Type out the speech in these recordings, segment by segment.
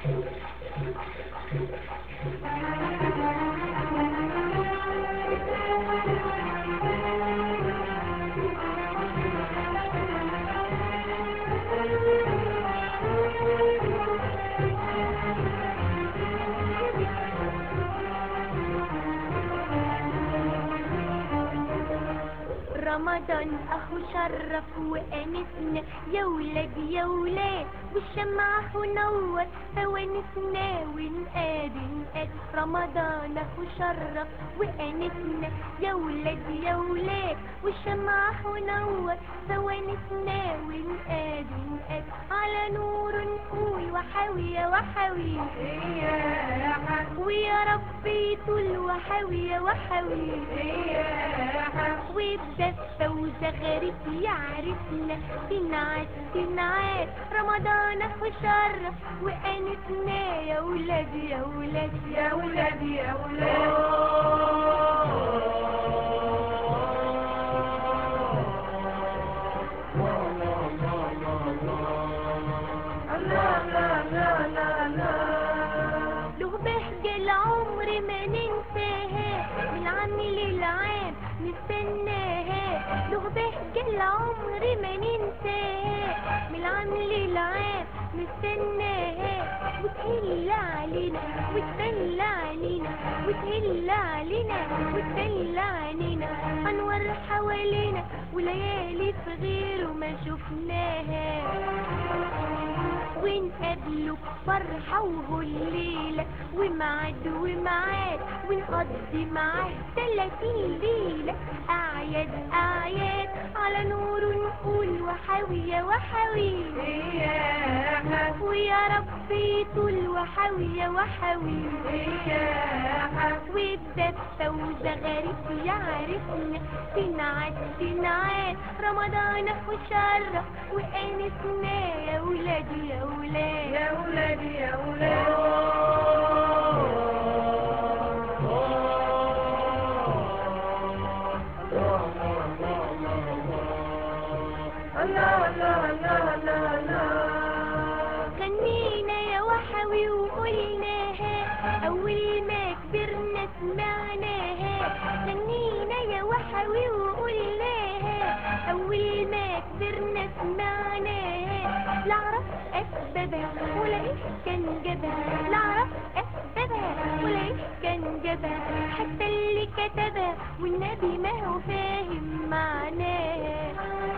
رمضان اهو شرف وانسنا يا ولاد يا ولاد والشمعة نور فوانسنا ونقاد نقاد رمضان اهو شرف وانسنا يا ولاد يا ولاد والشمعة نور فوانسنا ونقاد نقاد على نور نقول وحاوية وحاوي ويا ربي طول وحاوية وحاوي وبدفة وزغاريت يعرفنا تنعاد تنعاد رمضان اهو شرف وانسنا يا ولاد يا ولاد يا ولاد يا ولاد له بهجة العمر ما ننساها من عام للعام نستناها له بهجة العمر ما ننساها من عام للعام نستناها وتهل علينا وتدل علينا وتهل علينا وتدل علينا انوار حوالينا وليالي في غيره ما شفناها ونقابله بفرحة وهو الليلة ومعاد ومعاد ونقضي معاه تلاتين ليلة أعياد أعياد على نور نقول وحاوية وحاوي ويا ربي طول وحاوية وحاوي وبدفة وزغاريت يعرفنا تنعاد تنعاد رمضان اهو شرف وانسنا يا ولادي يا ولاد يا ولادي يا ولاد غنينا يا وحوي وقلناها أول ما كبرنا سمعناها غنينا يا وحوي وقلناها أول ما كبرنا سمعناها لا عرف أسبابها ولا إيش كان جابها لا عرف أسبابها ولا إيش كان جابها حتى اللي كتبها والنبي ما هو فاهم معناها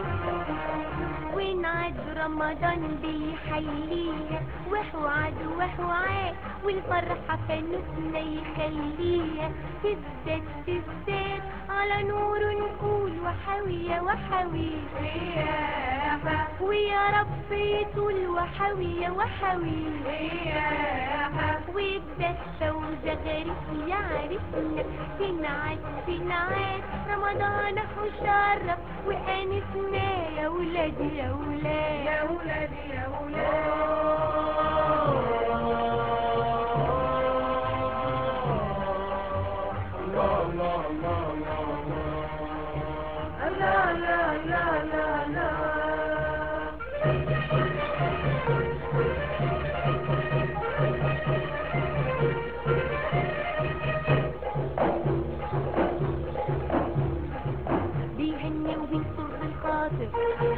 ونعد رمضان بيحليها وهو عاد وهو عاد والفرحة فانوسنا يخليها تزداد تزداد على نور نقول وحاوية وحاوي ويا ربي طول وحاوية وحاوي وبدفة وزغاريت يعرفنا تنعاد تنعاد رمضان اهو شرف وانسنا يا ولادي يا ولاد يا ولادي يا ولاد لا لا لا لا لا بيهني وبيسر الخاطر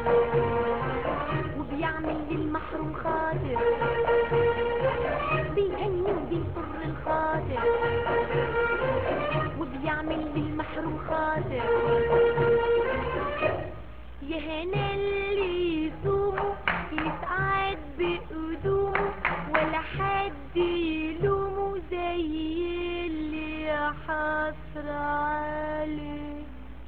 وبيعمل للمحروم خاطر بيهني وبيسر الخاطر وبيعمل للمحروم خاطر يا هنا اللي يصومه يسعد بقدومه ولا حد يلومه زي اللي حصر عليه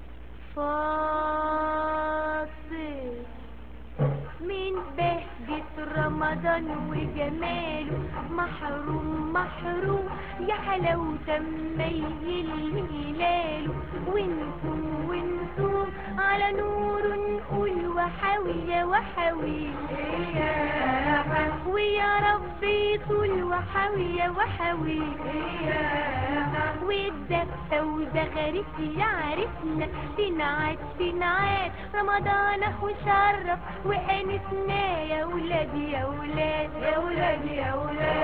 فاصل من بهجة رمضان وجماله محروم محروم يا حلاوة ما يهل هلاله ونصوم ونصوم على نور نقول وحاوية وحاوي ويا ربي طول وحاوية وحاوي والدفة وزغاريت يعرفنا تنعاد تنعاد رمضان اهو شرف وانسنا يا ولاد يا ولاد يا ولاد يا ولاد